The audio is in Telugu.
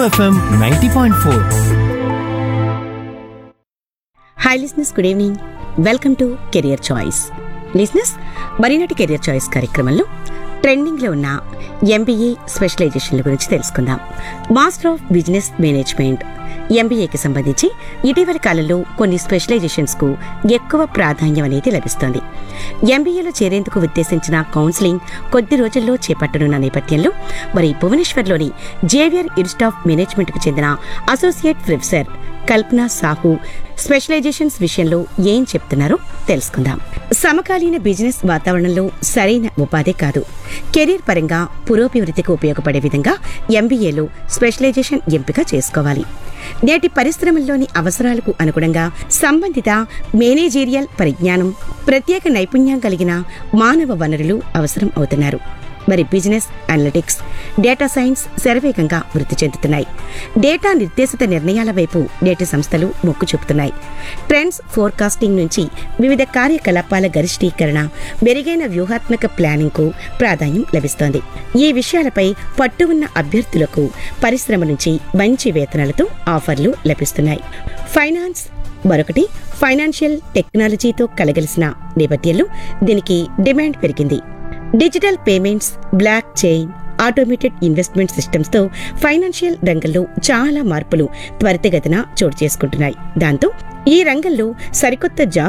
FM ninety point four hi listeners good evening welcome to career choice listeners మరినాటి కెరియర్ చాయిస్ కార్యక్రమంలో ట్రెండింగ్లో ఉన్న ఎంబీఏ స్పెషలైజేషన్ల గురించి తెలుసుకుందాం మాస్టర్ ఆఫ్ బిజినెస్ మేనేజ్మెంట్ ఎంబీఏకి సంబంధించి ఇటీవలి కాలంలో కొన్ని స్పెషలైజేషన్స్కు ఎక్కువ ప్రాధాన్యం అనేది లభిస్తోంది ఎంబీఏలో చేరేందుకు ఉద్దేశించిన కౌన్సిలింగ్ కొద్ది రోజుల్లో చేపట్టనున్న నేపథ్యంలో మరి భువనేశ్వర్లోని జేవియర్ ఇన్స్టిట్యూట్ ఆఫ్ మేనేజ్మెంట్కు చెందిన associate professor Kalpana Sahu specializations విషయంలో ఏం చెప్తున్నారో తెలుసుకుందాం సమకాలీన బిజినెస్ వాతావరణంలో సరైన ఉపాధి కాదు కెరీర్ పరంగా పురోభివృద్ధికి ఉపయోగపడే విధంగా ఎంబీఏలో స్పెషలైజేషన్ ఎంపిక చేసుకోవాలి నేటి పరిశ్రమల్లోని అవసరాలకు అనుగుణంగా సంబంధిత మేనేజీరియల్ పరిజ్ఞానం ప్రత్యేక నైపుణ్యం కలిగిన మానవ వనరులు అవసరం అవుతున్నారు మరి బిజినెస్ అనలిటిక్స్ డేటా సైన్స్ శరవేగంగా వృద్ధి చెందుతున్నాయి డేటా నిర్దేశిత నిర్ణయాల వైపు నేటి సంస్థలు మొక్కు చూపుతున్నాయి ట్రెండ్స్ ఫోర్కాస్టింగ్ నుంచి వివిధ కార్యకలాపాల గరిష్టీకరణ మెరుగైన వ్యూహాత్మక ప్లానింగ్కు ప్రాధాన్యం లభిస్తోంది ఈ విషయాలపై పట్టు ఉన్న అభ్యర్థులకు పరిశ్రమ నుంచి మంచి వేతనాలతో ఆఫర్లు లభిస్తున్నాయి ఫైనాన్స్ మరొకటి ఫైనాన్షియల్ టెక్నాలజీతో కలగలిసిన నేపథ్యంలో దీనికి డిమాండ్ పెరిగింది digital payments block chain automated investment systems తో ఫైనాన్షియల్ రంగంలో చాలా మార్పులు త్వరితగతిన చోటు చేసుకుంటున్నాయి దాంతో ఈ రంగంలో సరికొత్త జాబ్